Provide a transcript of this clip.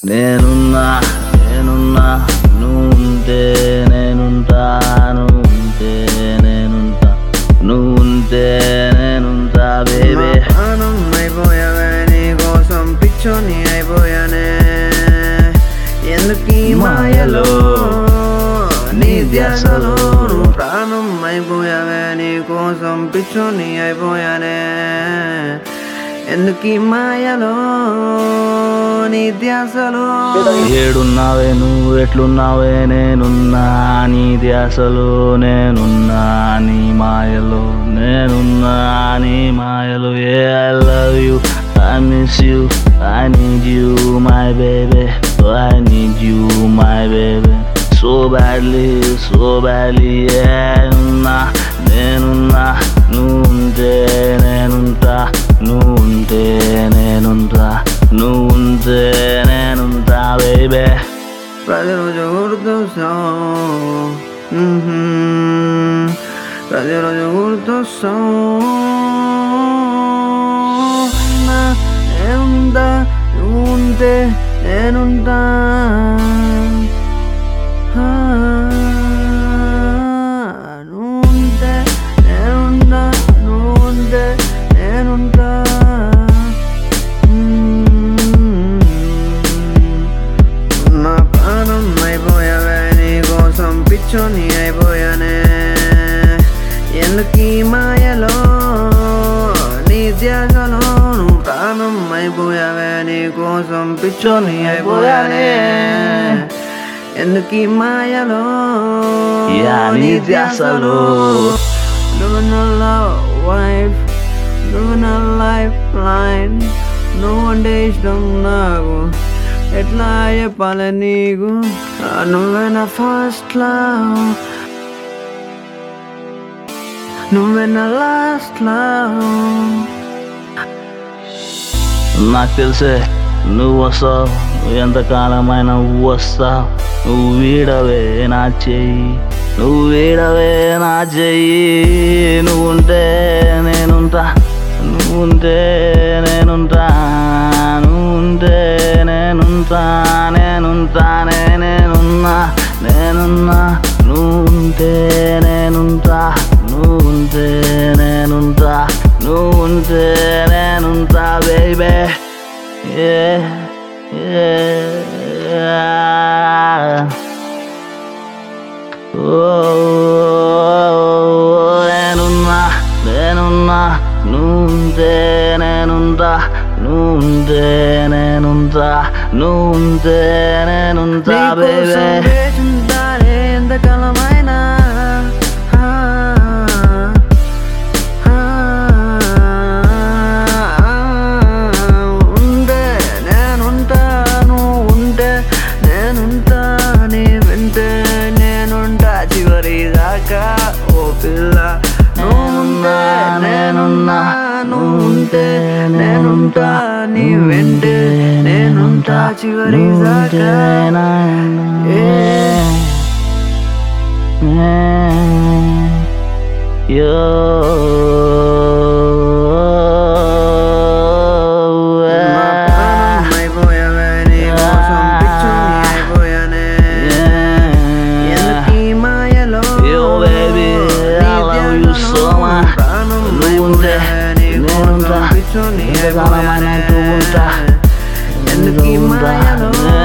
నేనున్నా నేనున్నా నువ్వుంటే నేనుంటా నువ్వుంటే నేనుంటా నువ్వుంటే నేనుంటా బేబే ప్రాణం అయిపోయావే నీ కోసం పిచ్చోని అయిపోయానే ఎందుకీ మాయలో నీ ధ్యాసలో నువ్వు ప్రాణం అయిపోయావే నీ కోసం పిచ్చోని అయిపోయానే ఎందుకీ మాయలో నీ ధ్యాసలో ఏడున్నావే నువ్వు ఎట్లున్నావే నేనున్నా నీ ధ్యాసలో నేనున్నా నీ మాయలో నేనున్నా నీ మాయలో ఏ I love you I miss you I need you my baby I need you my baby so badly so badly ఏనున్నా నేనున్నా నువ్వుంటే నేనుంటా నువ్వుంటే నేనుంటా నువ్వుంటే నేనుంటా బేబే ప్రతిరోజు గుర్తొస్తావు మ్మ్హ్మ్. ప్రతిరోజు గుర్తొస్తావు నా నేనుంటా నువ్వు ఉంటే నేనుంటా ఆ, నువ్వు ఉంటే నేనుంటా నువ్వు ఉంటే నేనుంటా మ్మ్. నా ప్రాణం అయిపోయావే నీ కోసం పిచ్చోని అయిపోయానే ఎందుకీ మాయలో నీ ధ్యాసలో నువ్వు ప్రాణం అయిపోయావే నీ కోసం పిచ్చోని అయిపోయానే ఎందుకీ మాయలో యా, నీ ధ్యాసలో. నువ్వు నా వైఫ్ నువ్వు నా లైఫ్ లైన్ నువ్వు అంటే ఇష్టం నాకు ఎట్లా చెప్పాలి నీకు ఆ, నువ్వే నా ఫస్ట్ లవ్ నువ్వే నా లాస్ట్ లవ్ నాకు తెలిసే నువ్వు వస్తావు ఎంతకాలమైనా నువ్వు వస్తావు నువ్వు వీడవే నా చెయ్యి నువ్వు వీడవే నా చెయ్యి నువ్వుంటే నేనుంటా నువ్వుంటే నేనుంటా నువ్వుంటే నేనుంటా నేనుంటానే నేనున్నా నేనున్నా నువ్వుంటే నేనుంటా నువ్వుంటే నేనుంటా నువ్వుంటే నేనుంటా బేబే Yeah, yeah. Oh, నేనున్నా నేనున్నా నువ్వుంటే నేనుంటా నువ్వుంటే నేనుంటా నువ్వుంటే నేనుంటా నీకోసం బేబే వేచుంటానే ఎంతకాలమైనా ఆ, ఆ, ఉంటే నేనుంటా నువ్వు ఉంటే నేనుంటా నీ వింటే నేనుంటా చివరి దాకా ఓ పిల్ల నువ్వుంటే నేనున్నా నువ్వు ఉంటే నేనుంటా నీ వెంటే నేనుంటా చివరి దాకా నా ప్రాణం అయిపోయావే నీ కోసం పిచ్చోని అయిపోయానే ఎందుకీ మాయలో Yo, baby, I love you so much. ప్రాణం నువ్వుంటే అయిపోయావే నీ కోసం నేనుంటా. పిచ్చోని ఎంతకాలమైనా అయిపోయానే నువ్వు ఉంటా. ఎందుకీ మాయలో